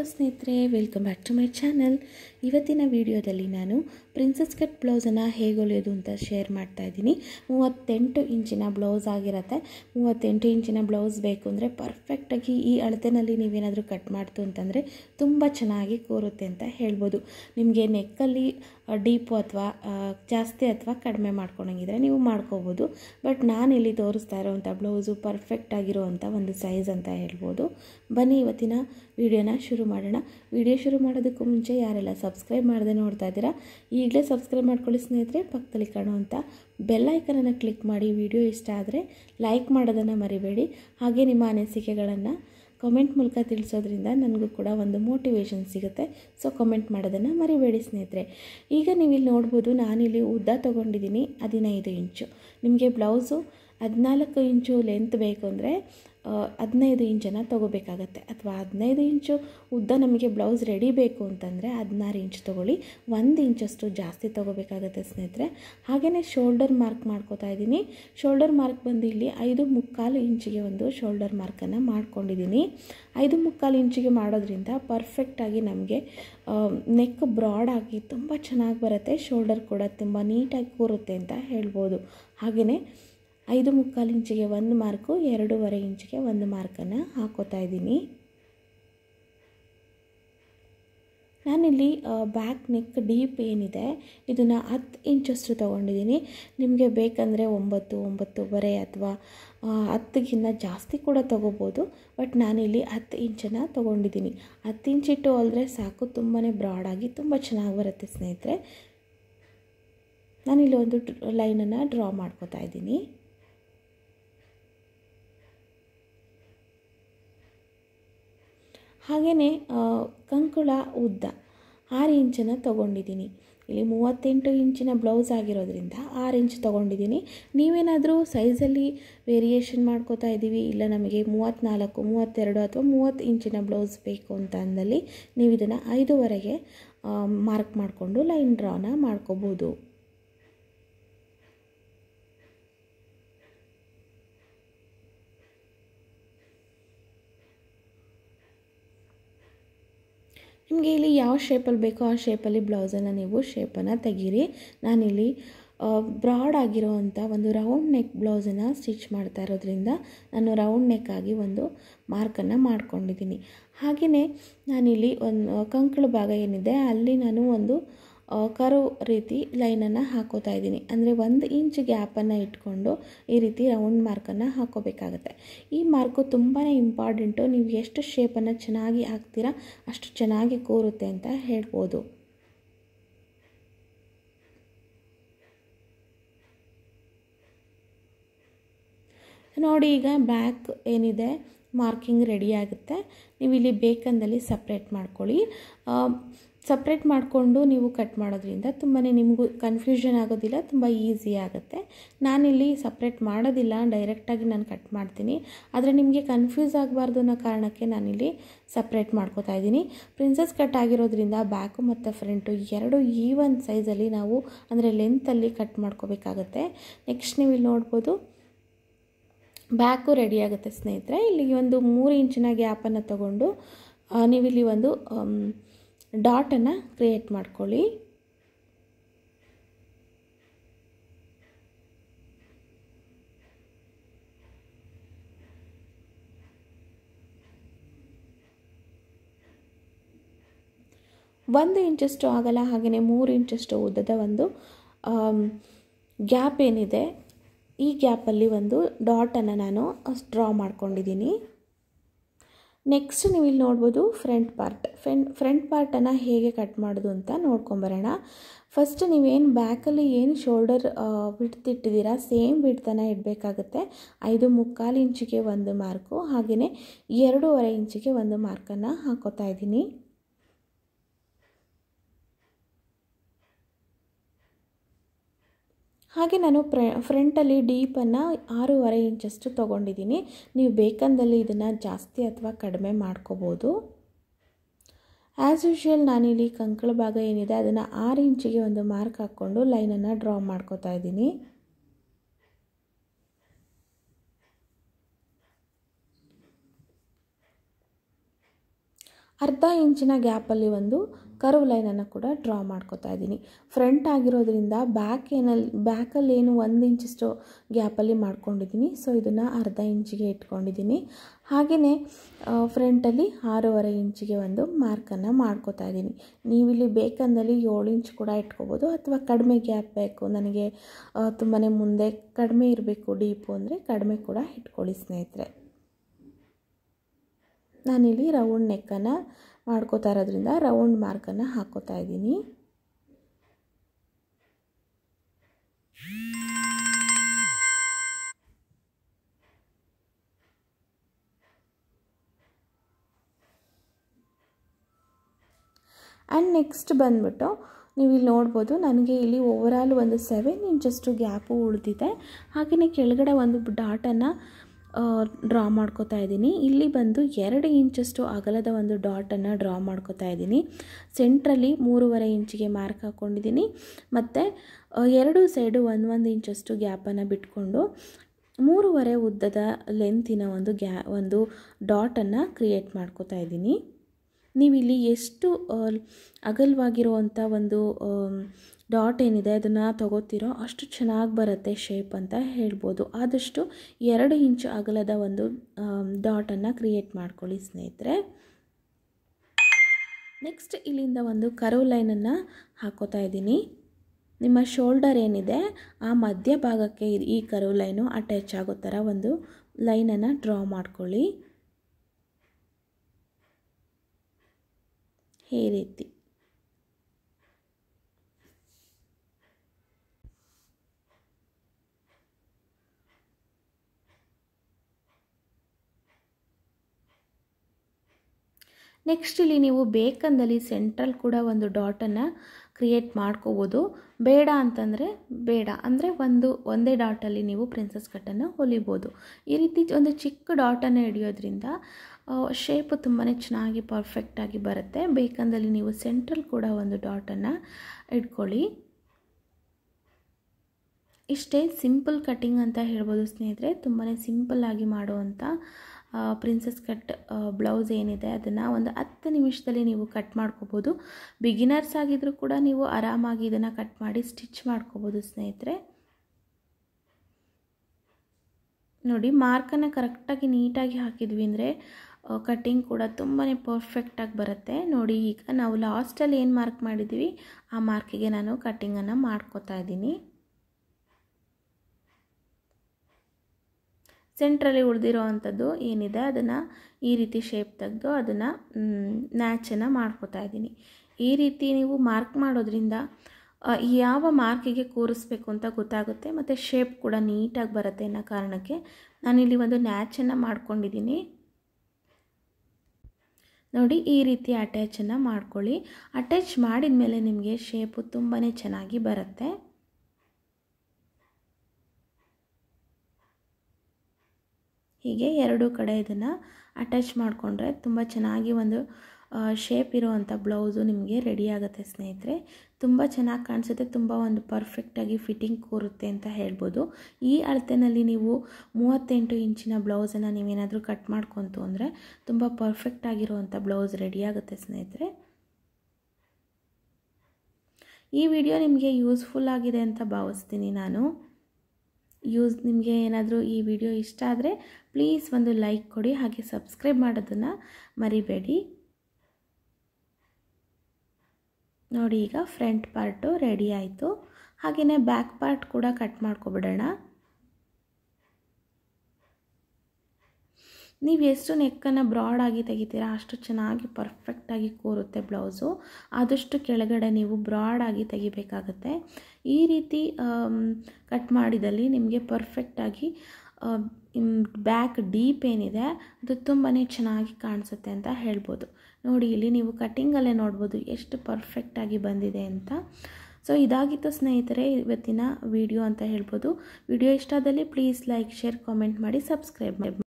ಸ್ನೇಹಿತರೆ welcome back to my channel ಇವತ್ತಿನ ವಿಡಿಯೋದಲ್ಲಿ ನಾನು ಪ್ರಿನ್ಸಸ್ ಕಟ್ ಬ್ಲೌಸನ್ನು ಹೇಗೆ ಹೊಲಿಯೋದು ಅಂತ ಶೇರ್ ಮಾಡ್ತಾ ಇದ್ದೀನಿ ಮೂವತ್ತೆಂಟು ಇಂಚಿನ ಬ್ಲೌಸ್ ಆಗಿರುತ್ತೆ ಮೂವತ್ತೆಂಟು ಇಂಚಿನ ಬ್ಲೌಸ್ ಬೇಕು ಅಂದರೆ ಪರ್ಫೆಕ್ಟಾಗಿ ಈ ಅಳತೆನಲ್ಲಿ ನೀವೇನಾದರೂ ಕಟ್ ಮಾಡ್ತು ಅಂತಂದರೆ ತುಂಬ ಚೆನ್ನಾಗಿ ಕೂರುತ್ತೆ ಅಂತ ಹೇಳ್ಬೋದು ನಿಮಗೆ ನೆಕ್ಕಲ್ಲಿ ಡೀಪು ಅಥವಾ ಜಾಸ್ತಿ ಅಥವಾ ಕಡಿಮೆ ಮಾಡ್ಕೊಳಂಗಿದ್ರೆ ನೀವು ಮಾಡ್ಕೋಬೋದು ಬಟ್ ನಾನಿಲ್ಲಿ ತೋರಿಸ್ತಾ ಇರೋವಂಥ ಬ್ಲೌಸು ಪರ್ಫೆಕ್ಟ್ ಆಗಿರೋವಂಥ ಒಂದು ಸೈಜ್ ಅಂತ ಹೇಳ್ಬೋದು ಬನ್ನಿ ಇವತ್ತಿನ ವಿಡಿಯೋನ ಶುರು ಮಾಡೋಣ ವಿಡಿಯೋ ಶುರು ಮಾಡೋದಕ್ಕೂ ಮುಂಚೆ ಯಾರೆಲ್ಲ ಸಬ್ಸ್ಕ್ರೈಬ್ ಮಾಡದೆ ನೋಡ್ತಾ ಇದ್ದೀರಾ ಈಗಲೇ ಸಬ್ಸ್ಕ್ರೈಬ್ ಮಾಡ್ಕೊಳ್ಳಿ ಸ್ನೇಹಿತರೆ ಪಕ್ಕದಲ್ಲಿ ಕಾಣುವಂಥ ಬೆಲ್ಲೈಕನನ್ನು ಕ್ಲಿಕ್ ಮಾಡಿ ವಿಡಿಯೋ ಇಷ್ಟ ಆದರೆ ಲೈಕ್ ಮಾಡೋದನ್ನು ಮರಿಬೇಡಿ ಹಾಗೆ ನಿಮ್ಮ ಅನಿಸಿಕೆಗಳನ್ನು ಕಮೆಂಟ್ ಮೂಲಕ ತಿಳಿಸೋದ್ರಿಂದ ನನಗೂ ಕೂಡ ಒಂದು ಮೋಟಿವೇಶನ್ ಸಿಗುತ್ತೆ ಸೊ ಕಮೆಂಟ್ ಮಾಡೋದನ್ನು ಮರಿಬೇಡಿ ಸ್ನೇಹಿತರೆ ಈಗ ನೀವು ಇಲ್ಲಿ ನೋಡ್ಬೋದು ನಾನಿಲ್ಲಿ ಉದ್ದ ತೊಗೊಂಡಿದ್ದೀನಿ ಹದಿನೈದು ಇಂಚು ನಿಮಗೆ ಬ್ಲೌಸು ಹದಿನಾಲ್ಕು ಇಂಚು ಲೆಂತ್ ಬೇಕು ಅಂದರೆ ಹದಿನೈದು ಇಂಚನ್ನು ತೊಗೋಬೇಕಾಗತ್ತೆ ಅಥವಾ ಹದಿನೈದು ಇಂಚು ಉದ್ದ ನಮಗೆ ಬ್ಲೌಸ್ ರೆಡಿ ಬೇಕು ಅಂತಂದರೆ ಹದಿನಾರು ಇಂಚ್ ತೊಗೊಳ್ಳಿ ಒಂದು ಇಂಚಷ್ಟು ಜಾಸ್ತಿ ತೊಗೋಬೇಕಾಗತ್ತೆ ಸ್ನೇಹಿತರೆ ಹಾಗೆಯೇ ಶೋಲ್ಡರ್ ಮಾರ್ಕ್ ಮಾಡ್ಕೋತಾ ಇದ್ದೀನಿ ಶೋಲ್ಡರ್ ಮಾರ್ಕ್ ಬಂದು ಇಲ್ಲಿ ಐದು ಮುಕ್ಕಾಲು ಇಂಚಿಗೆ ಒಂದು ಶೋಲ್ಡರ್ ಮಾರ್ಕನ್ನು ಮಾಡ್ಕೊಂಡಿದ್ದೀನಿ ಐದು ಮುಕ್ಕಾಲು ಇಂಚಿಗೆ ಮಾಡೋದ್ರಿಂದ ಪರ್ಫೆಕ್ಟಾಗಿ ನಮಗೆ ನೆಕ್ ಬ್ರಾಡಾಗಿ ತುಂಬ ಚೆನ್ನಾಗಿ ಬರುತ್ತೆ ಶೋಲ್ಡರ್ ಕೂಡ ತುಂಬ ನೀಟಾಗಿ ಕೂರುತ್ತೆ ಅಂತ ಹೇಳ್ಬೋದು ಹಾಗೆಯೇ ಐದು ಮುಕ್ಕಾಲು ಇಂಚಿಗೆ ಒಂದು ಮಾರ್ಕು ಎರಡೂವರೆ ಇಂಚಿಗೆ ಒಂದು ಮಾರ್ಕನ್ನು ಹಾಕೋತಾ ಇದ್ದೀನಿ ನಾನಿಲ್ಲಿ ಬ್ಯಾಕ್ ನೆಕ್ ಡೀಪ್ ಏನಿದೆ ಇದನ್ನು ಹತ್ತು ಇಂಚಷ್ಟು ತೊಗೊಂಡಿದ್ದೀನಿ ನಿಮಗೆ ಬೇಕಂದರೆ ಒಂಬತ್ತು ಒಂಬತ್ತುವರೆ ಅಥವಾ ಹತ್ತಿಗಿಂತ ಜಾಸ್ತಿ ಕೂಡ ತೊಗೋಬೋದು ಬಟ್ ನಾನಿಲ್ಲಿ ಹತ್ತು ಇಂಚನ್ನು ತೊಗೊಂಡಿದ್ದೀನಿ ಹತ್ತು ಇಂಚಿಟ್ಟು ಹೊಲಿದ್ರೆ ಸಾಕು ತುಂಬಾ ಬ್ರಾಡಾಗಿ ತುಂಬ ಚೆನ್ನಾಗಿ ಬರುತ್ತೆ ಸ್ನೇಹಿತರೆ ನಾನಿಲ್ಲಿ ಒಂದು ಲೈನನ್ನು ಡ್ರಾ ಮಾಡ್ಕೋತಾ ಇದ್ದೀನಿ ಹಾಗೆಯೇ ಕಂಕುಳ ಉದ್ದ ಆರು ಇಂಚನ್ನು ತೊಗೊಂಡಿದ್ದೀನಿ ಇಲ್ಲಿ ಮೂವತ್ತೆಂಟು ಇಂಚಿನ ಬ್ಲೌಸ್ ಆಗಿರೋದ್ರಿಂದ ಆರು ಇಂಚ್ ತೊಗೊಂಡಿದ್ದೀನಿ ನೀವೇನಾದರೂ ಸೈಜಲ್ಲಿ ವೇರಿಯೇಷನ್ ಮಾಡ್ಕೋತಾ ಇದ್ದೀವಿ ಇಲ್ಲ ನಮಗೆ ಮೂವತ್ತ್ನಾಲ್ಕು ಮೂವತ್ತೆರಡು ಅಥವಾ ಮೂವತ್ತು ಇಂಚಿನ ಬ್ಲೌಸ್ ಬೇಕು ಅಂತ ಅಂದಲ್ಲಿ ನೀವು ಇದನ್ನು ಐದುವರೆಗೆ ಮಾರ್ಕ್ ಮಾಡಿಕೊಂಡು ಲೈನ್ ಡ್ರಾನ ಮಾಡ್ಕೋಬೋದು ನಿಮಗೆ ಇಲ್ಲಿ ಯಾವ ಶೇಪಲ್ಲಿ ಬೇಕೋ ಆ ಶೇಪಲ್ಲಿ ಬ್ಲೌಸನ್ನು ನೀವು ಶೇಪನ್ನು ತೆಗೀರಿ ನಾನಿಲ್ಲಿ ಬ್ರಾಡ್ ಆಗಿರೋವಂಥ ಒಂದು ರೌಂಡ್ ನೆಕ್ ಬ್ಲೌಸನ್ನು ಸ್ಟಿಚ್ ಮಾಡ್ತಾ ಇರೋದ್ರಿಂದ ನಾನು ರೌಂಡ್ ನೆಕ್ ಆಗಿ ಒಂದು ಮಾರ್ಕನ್ನು ಮಾಡ್ಕೊಂಡಿದ್ದೀನಿ ಹಾಗೆಯೇ ನಾನಿಲ್ಲಿ ಒಂದು ಕಂಕಳು ಭಾಗ ಏನಿದೆ ಅಲ್ಲಿ ನಾನು ಒಂದು ಕರು ರೀತಿ ಲೈನನ್ನು ಹಾಕೋತಾ ಇದ್ದೀನಿ ಅಂದರೆ ಒಂದು ಇಂಚ್ ಗ್ಯಾಪನ್ನು ಇಟ್ಕೊಂಡು ಈ ರೀತಿ ರೌಂಡ್ ಮಾರ್ಕನ್ನು ಹಾಕೋಬೇಕಾಗತ್ತೆ ಈ ಮಾರ್ಕು ತುಂಬಾ ಇಂಪಾರ್ಟೆಂಟು ನೀವು ಎಷ್ಟು ಶೇಪನ್ನು ಚೆನ್ನಾಗಿ ಹಾಕ್ತೀರಾ ಅಷ್ಟು ಚೆನ್ನಾಗಿ ಕೂರುತ್ತೆ ಅಂತ ಹೇಳ್ಬೋದು ನೋಡಿ ಈಗ ಬ್ಯಾಕ್ ಏನಿದೆ ಮಾರ್ಕಿಂಗ್ ರೆಡಿ ಆಗುತ್ತೆ ನೀವು ಇಲ್ಲಿ ಬೇಕಂದಲ್ಲಿ ಸಪ್ರೇಟ್ ಮಾಡ್ಕೊಳ್ಳಿ ಸಪ್ರೇಟ್ ಮಾಡಿಕೊಂಡು ನೀವು ಕಟ್ ಮಾಡೋದ್ರಿಂದ ತುಂಬಾ ನಿಮಗೂ ಕನ್ಫ್ಯೂಷನ್ ಆಗೋದಿಲ್ಲ ತುಂಬ ಈಸಿ ಆಗುತ್ತೆ ನಾನಿಲ್ಲಿ ಸಪ್ರೇಟ್ ಮಾಡೋದಿಲ್ಲ ಡೈರೆಕ್ಟಾಗಿ ನಾನು ಕಟ್ ಮಾಡ್ತೀನಿ ಆದರೆ ನಿಮಗೆ ಕನ್ಫ್ಯೂಸ್ ಆಗಬಾರ್ದು ಅನ್ನೋ ಕಾರಣಕ್ಕೆ ನಾನಿಲ್ಲಿ ಸಪ್ರೇಟ್ ಮಾಡ್ಕೋತಾ ಇದ್ದೀನಿ ಪ್ರಿನ್ಸಸ್ ಕಟ್ ಆಗಿರೋದ್ರಿಂದ ಬ್ಯಾಕು ಮತ್ತು ಫ್ರಂಟು ಎರಡು ಈವನ್ ಸೈಜಲ್ಲಿ ನಾವು ಅಂದರೆ ಲೆಂತಲ್ಲಿ ಕಟ್ ಮಾಡ್ಕೋಬೇಕಾಗತ್ತೆ ನೆಕ್ಸ್ಟ್ ನೀವು ಇಲ್ಲಿ ನೋಡ್ಬೋದು ಬ್ಯಾಕು ರೆಡಿ ಆಗುತ್ತೆ ಸ್ನೇಹಿತರೆ ಇಲ್ಲಿ ಒಂದು ಮೂರು ಇಂಚಿನ ಗ್ಯಾಪನ್ನು ತಗೊಂಡು ನೀವಿಲ್ಲಿ ಒಂದು ಡಾಟನ್ನು ಕ್ರಿಯೇಟ್ ಮಾಡ್ಕೊಳ್ಳಿ ಒಂದು ಇಂಚಷ್ಟು ಆಗಲ್ಲ ಹಾಗೆಯೇ ಮೂರು ಇಂಚಷ್ಟು ಉದ್ದದ ಒಂದು ಗ್ಯಾಪ್ ಏನಿದೆ ಈ ಗ್ಯಾಪಲ್ಲಿ ಒಂದು ಡಾಟನ್ನು ನಾನು ಡ್ರಾ ಮಾಡ್ಕೊಂಡಿದ್ದೀನಿ ನೆಕ್ಸ್ಟ್ ನೀವು ಇಲ್ಲಿ ನೋಡ್ಬೋದು ಫ್ರಂಟ್ ಪಾರ್ಟ್ ಫ್ರೆಂಡ್ ಫ್ರಂಟ್ ಪಾರ್ಟನ್ನು ಹೇಗೆ ಕಟ್ ಮಾಡೋದು ಅಂತ ನೋಡ್ಕೊಂಬರೋಣ ಫಸ್ಟ್ ನೀವೇನು ಬ್ಯಾಕಲ್ಲಿ ಏನು ಶೋಲ್ಡರ್ ಬಿಡ್ತ್ ಇಟ್ಟಿದ್ದೀರಾ ಸೇಮ್ ಬಿಡ್ತನ ಇಡಬೇಕಾಗುತ್ತೆ ಐದು ಮುಕ್ಕಾಲು ಇಂಚಿಗೆ ಒಂದು ಮಾರ್ಕು ಹಾಗೆಯೇ ಎರಡೂವರೆ ಇಂಚಿಗೆ ಒಂದು ಮಾರ್ಕನ್ನು ಹಾಕೋತಾ ಇದ್ದೀನಿ ಹಾಗೆ ನಾನು ಪ್ರ ಫ್ರಂಟಲ್ಲಿ ಡೀಪನ್ನು ಆರೂವರೆ ಇಂಚಷ್ಟು ತೊಗೊಂಡಿದ್ದೀನಿ ನೀವು ಬೇಕಂದಲ್ಲಿ ಇದನ್ನು ಜಾಸ್ತಿ ಅಥವಾ ಕಡಿಮೆ ಮಾಡ್ಕೋಬೋದು ಆ್ಯಸ್ ಯೂಶ್ವಲ್ ನಾನಿಲ್ಲಿ ಕಂಕಳ ಭಾಗ ಏನಿದೆ ಅದನ್ನು ಆರು ಇಂಚಿಗೆ ಒಂದು ಮಾರ್ಕ್ ಹಾಕ್ಕೊಂಡು ಲೈನನ್ನು ಡ್ರಾ ಮಾಡ್ಕೋತಾ ಇದ್ದೀನಿ ಅರ್ಧ ಇಂಚಿನ ಗ್ಯಾಪಲ್ಲಿ ಒಂದು ಕರ್ವ್ ಲೈನನ್ನು ಕೂಡ ಡ್ರಾ ಮಾಡ್ಕೋತಾ ಇದ್ದೀನಿ ಫ್ರಂಟ್ ಆಗಿರೋದ್ರಿಂದ ಬ್ಯಾಕ್ ಏನಲ್ಲಿ ಬ್ಯಾಕಲ್ಲಿ ಏನು ಒಂದು ಇಂಚಷ್ಟು ಗ್ಯಾಪಲ್ಲಿ ಮಾಡ್ಕೊಂಡಿದ್ದೀನಿ ಸೊ ಇದನ್ನು ಅರ್ಧ ಇಂಚಿಗೆ ಇಟ್ಕೊಂಡಿದ್ದೀನಿ ಹಾಗೆಯೇ ಫ್ರಂಟಲ್ಲಿ ಆರೂವರೆ ಇಂಚಿಗೆ ಒಂದು ಮಾರ್ಕನ್ನು ಮಾಡ್ಕೋತಾ ಇದ್ದೀನಿ ನೀವಿಲ್ಲಿ ಬೇಕಂದಲ್ಲಿ ಏಳು ಇಂಚ್ ಕೂಡ ಇಟ್ಕೋಬೋದು ಅಥವಾ ಕಡಿಮೆ ಗ್ಯಾಪ್ ಬೇಕು ನನಗೆ ತುಂಬಾ ಮುಂದೆ ಕಡಿಮೆ ಇರಬೇಕು ಡೀಪು ಅಂದರೆ ಕಡಿಮೆ ಕೂಡ ಇಟ್ಕೊಳ್ಳಿ ಸ್ನೇಹಿತರೆ ನಾನಿಲ್ಲಿ ರೌಂಡ್ ನೆಕ್ಕನ್ನು ಮಾಡ್ಕೋತಾ ಇರೋದ್ರಿಂದ ರೌಂಡ್ ಮಾರ್ಕನ್ನು ಹಾಕೋತಾ ಇದ್ದೀನಿ ಆ್ಯಂಡ್ ನೆಕ್ಸ್ಟ್ ಬಂದ್ಬಿಟ್ಟು ನೀವು ಇಲ್ಲಿ ನೋಡ್ಬೋದು ನನಗೆ ಇಲ್ಲಿ ಓವರಾಲ್ ಒಂದು ಸೆವೆನ್ ಇಂಚಷ್ಟು ಗ್ಯಾಪು ಉಳಿದಿದೆ ಹಾಗೆಯೇ ಕೆಳಗಡೆ ಒಂದು ಡಾಟನ್ನು ಡ್ರಾ ಮಾಡ್ಕೋತಾ ಇದ್ದೀನಿ ಇಲ್ಲಿ ಬಂದು ಎರಡು ಇಂಚಷ್ಟು ಅಗಲದ ಒಂದು ಡಾಟನ್ನು ಡ್ರಾ ಮಾಡ್ಕೋತಾ ಇದ್ದೀನಿ ಸೆಂಟ್ರಲ್ಲಿ ಮೂರುವರೆ ಇಂಚಿಗೆ ಮಾರ್ಕ್ ಹಾಕ್ಕೊಂಡಿದ್ದೀನಿ ಮತ್ತು ಎರಡು ಸೈಡು ಒಂದು ಒಂದು ಇಂಚಷ್ಟು ಗ್ಯಾಪನ್ನು ಬಿಟ್ಕೊಂಡು ಮೂರುವರೆ ಉದ್ದದ ಲೆಂತಿನ ಒಂದು ಗ್ಯಾ ಒಂದು ಡಾಟನ್ನು ಕ್ರಿಯೇಟ್ ಮಾಡ್ಕೋತಾ ಇದ್ದೀನಿ ನೀವಿಲ್ಲಿ ಎಷ್ಟು ಅಗಲವಾಗಿರುವಂಥ ಒಂದು ಡಾಟ್ ಏನಿದೆ ಅದನ್ನು ತಗೋತಿರೋ ಅಷ್ಟು ಚೆನ್ನಾಗಿ ಬರುತ್ತೆ ಶೇಪ್ ಅಂತ ಹೇಳ್ಬೋದು ಆದಷ್ಟು ಎರಡು ಇಂಚು ಅಗಲದ ಒಂದು ಡಾಟನ್ನು ಕ್ರಿಯೇಟ್ ಮಾಡ್ಕೊಳ್ಳಿ ಸ್ನೇಹಿತರೆ ನೆಕ್ಸ್ಟ್ ಇಲ್ಲಿಂದ ಒಂದು ಕರ್ವ್ ಲೈನನ್ನು ಹಾಕೋತಾ ಇದ್ದೀನಿ ನಿಮ್ಮ ಶೋಲ್ಡರ್ ಏನಿದೆ ಆ ಮಧ್ಯಭಾಗಕ್ಕೆ ಈ ಕರ್ವ್ ಲೈನು ಅಟ್ಯಾಚ್ ಆಗೋ ಥರ ಒಂದು ಲೈನನ್ನು ಡ್ರಾ ಮಾಡ್ಕೊಳ್ಳಿ ಈ ರೀತಿ ನೆಕ್ಸ್ಟ್ ಇಲ್ಲಿ ನೀವು ಬೇಕಂದಲ್ಲಿ ಸೆಂಟ್ರಲ್ ಕೂಡ ಒಂದು ಡಾಟನ್ನು ಕ್ರಿಯೇಟ್ ಮಾಡ್ಕೋಬೋದು ಬೇಡ ಅಂತಂದರೆ ಬೇಡ ಅಂದರೆ ಒಂದು ಒಂದೇ ಡಾಟಲ್ಲಿ ನೀವು ಪ್ರಿನ್ಸಸ್ ಕಟ್ಟನ್ನು ಹೊಲಿಬೋದು ಈ ರೀತಿ ಒಂದು ಚಿಕ್ಕ ಡಾಟನ್ನು ಹಿಡಿಯೋದ್ರಿಂದ ಶೇಪು ತುಂಬಾ ಚೆನ್ನಾಗಿ ಪರ್ಫೆಕ್ಟಾಗಿ ಬರುತ್ತೆ ಬೇಕಂದಲ್ಲಿ ನೀವು ಸೆಂಟ್ರಲ್ ಕೂಡ ಒಂದು ಡಾಟನ್ನು ಇಟ್ಕೊಳ್ಳಿ ಇಷ್ಟೇ ಸಿಂಪಲ್ ಕಟ್ಟಿಂಗ್ ಅಂತ ಹೇಳ್ಬೋದು ಸ್ನೇಹಿತರೆ ತುಂಬಾ ಸಿಂಪಲ್ಲಾಗಿ ಮಾಡುವಂಥ ಪ್ರಿನ್ಸಸ್ ಕಟ್ ಬ್ಲೌಸ್ ಏನಿದೆ ಅದನ್ನು ಒಂದು ಹತ್ತು ನಿಮಿಷದಲ್ಲಿ ನೀವು ಕಟ್ ಮಾಡ್ಕೋಬೋದು ಬಿಗಿನರ್ಸ್ ಆಗಿದ್ದರೂ ಕೂಡ ನೀವು ಆರಾಮಾಗಿ ಇದನ್ನು ಕಟ್ ಮಾಡಿ ಸ್ಟಿಚ್ ಮಾಡ್ಕೋಬೋದು ಸ್ನೇಹಿತರೆ ನೋಡಿ ಮಾರ್ಕನ್ನು ಕರೆಕ್ಟಾಗಿ ನೀಟಾಗಿ ಹಾಕಿದ್ವಿ ಅಂದರೆ ಕಟ್ಟಿಂಗ್ ಕೂಡ ತುಂಬಾ ಪರ್ಫೆಕ್ಟಾಗಿ ಬರುತ್ತೆ ನೋಡಿ ಈಗ ನಾವು ಲಾಸ್ಟಲ್ಲಿ ಏನು ಮಾರ್ಕ್ ಮಾಡಿದ್ವಿ ಆ ಮಾರ್ಕಿಗೆ ನಾನು ಕಟ್ಟಿಂಗನ್ನು ಮಾಡ್ಕೋತಾ ಇದ್ದೀನಿ ಸೆಂಟ್ರಲ್ಲಿ ಉಳಿದಿರೋ ಅಂಥದ್ದು ಏನಿದೆ ಅದನ್ನು ಈ ರೀತಿ ಶೇಪ್ ತೆಗೆದು ಅದನ್ನು ನ್ಯಾಚನ್ನು ಮಾಡ್ಕೋತಾ ಇದ್ದೀನಿ ಈ ರೀತಿ ನೀವು ಮಾರ್ಕ್ ಮಾಡೋದ್ರಿಂದ ಯಾವ ಮಾರ್ಕಿಗೆ ಕೂರಿಸ್ಬೇಕು ಅಂತ ಗೊತ್ತಾಗುತ್ತೆ ಮತ್ತು ಶೇಪ್ ಕೂಡ ನೀಟಾಗಿ ಬರುತ್ತೆ ಅನ್ನೋ ಕಾರಣಕ್ಕೆ ನಾನಿಲ್ಲಿ ಒಂದು ನ್ಯಾಚನ್ನು ಮಾಡ್ಕೊಂಡಿದ್ದೀನಿ ನೋಡಿ ಈ ರೀತಿ ಅಟ್ಯಾಚನ್ನು ಮಾಡ್ಕೊಳ್ಳಿ ಅಟ್ಯಾಚ್ ಮಾಡಿದ ಮೇಲೆ ನಿಮಗೆ ಶೇಪು ತುಂಬಾ ಚೆನ್ನಾಗಿ ಬರುತ್ತೆ ಹೀಗೆ ಎರಡೂ ಕಡೆ ಇದನ್ನು ಅಟ್ಯಾಚ್ ಮಾಡಿಕೊಂಡ್ರೆ ತುಂಬ ಚೆನ್ನಾಗಿ ಒಂದು ಶೇಪ್ ಇರೋವಂಥ ಬ್ಲೌಸು ನಿಮಗೆ ರೆಡಿ ಆಗುತ್ತೆ ಸ್ನೇಹಿತರೆ ತುಂಬ ಚೆನ್ನಾಗಿ ಕಾಣಿಸುತ್ತೆ ತುಂಬ ಒಂದು ಪರ್ಫೆಕ್ಟಾಗಿ ಫಿಟ್ಟಿಂಗ್ ಕೂರುತ್ತೆ ಅಂತ ಹೇಳ್ಬೋದು ಈ ಅಳತೆನಲ್ಲಿ ನೀವು ಮೂವತ್ತೆಂಟು ಇಂಚಿನ ಬ್ಲೌಸನ್ನು ನೀವೇನಾದರೂ ಕಟ್ ಮಾಡ್ಕೊತು ಅಂದರೆ ತುಂಬ ಪರ್ಫೆಕ್ಟಾಗಿರುವಂಥ ಬ್ಲೌಸ್ ರೆಡಿ ಆಗುತ್ತೆ ಸ್ನೇಹಿತರೆ ಈ ವಿಡಿಯೋ ನಿಮಗೆ ಯೂಸ್ಫುಲ್ ಆಗಿದೆ ಅಂತ ಭಾವಿಸ್ತೀನಿ ನಾನು ಯೂಸ್ ನಿಮಗೆ ಏನಾದರೂ ಈ ವಿಡಿಯೋ ಇಷ್ಟ ಆದರೆ ಪ್ಲೀಸ್ ಒಂದು ಲೈಕ್ ಕೊಡಿ ಹಾಗೆ ಸಬ್ಸ್ಕ್ರೈಬ್ ಮಾಡೋದನ್ನು ಮರಿಬೇಡಿ ನೋಡಿ ಈಗ ಫ್ರಂಟ್ ಪಾರ್ಟು ರೆಡಿ ಆಯಿತು ಹಾಗೆಯೇ ಬ್ಯಾಕ್ ಪಾರ್ಟ್ ಕೂಡ ಕಟ್ ಮಾಡ್ಕೊಬಿಡೋಣ ನೀವು ಎಷ್ಟು ನೆಕ್ಕನ್ನು ಬ್ರಾಡಾಗಿ ತೆಗಿತೀರಾ ಅಷ್ಟು ಚೆನ್ನಾಗಿ ಪರ್ಫೆಕ್ಟಾಗಿ ಕೂರುತ್ತೆ ಬ್ಲೌಸು ಆದಷ್ಟು ಕೆಳಗಡೆ ನೀವು ಬ್ರಾಡಾಗಿ ತೆಗಿಬೇಕಾಗತ್ತೆ ಈ ರೀತಿ ಕಟ್ ಮಾಡಿದಲ್ಲಿ ನಿಮಗೆ ಪರ್ಫೆಕ್ಟಾಗಿ ಬ್ಯಾಕ್ ಡೀಪ್ ಏನಿದೆ ಅದು ತುಂಬಾ ಚೆನ್ನಾಗಿ ಕಾಣಿಸುತ್ತೆ ಅಂತ ಹೇಳ್ಬೋದು ನೋಡಿ ಇಲ್ಲಿ ನೀವು ಕಟ್ಟಿಂಗಲ್ಲೇ ನೋಡ್ಬೋದು ಎಷ್ಟು ಪರ್ಫೆಕ್ಟಾಗಿ ಬಂದಿದೆ ಅಂತ ಸೊ ಇದಾಗಿತ್ತು ಸ್ನೇಹಿತರೆ ಇವತ್ತಿನ ವಿಡಿಯೋ ಅಂತ ಹೇಳ್ಬೋದು ವಿಡಿಯೋ ಇಷ್ಟ ಆದಲ್ಲಿ ಪ್ಲೀಸ್ ಲೈಕ್ ಶೇರ್ ಕಾಮೆಂಟ್ ಮಾಡಿ ಸಬ್ಸ್ಕ್ರೈಬ್ ಮಾಡಿ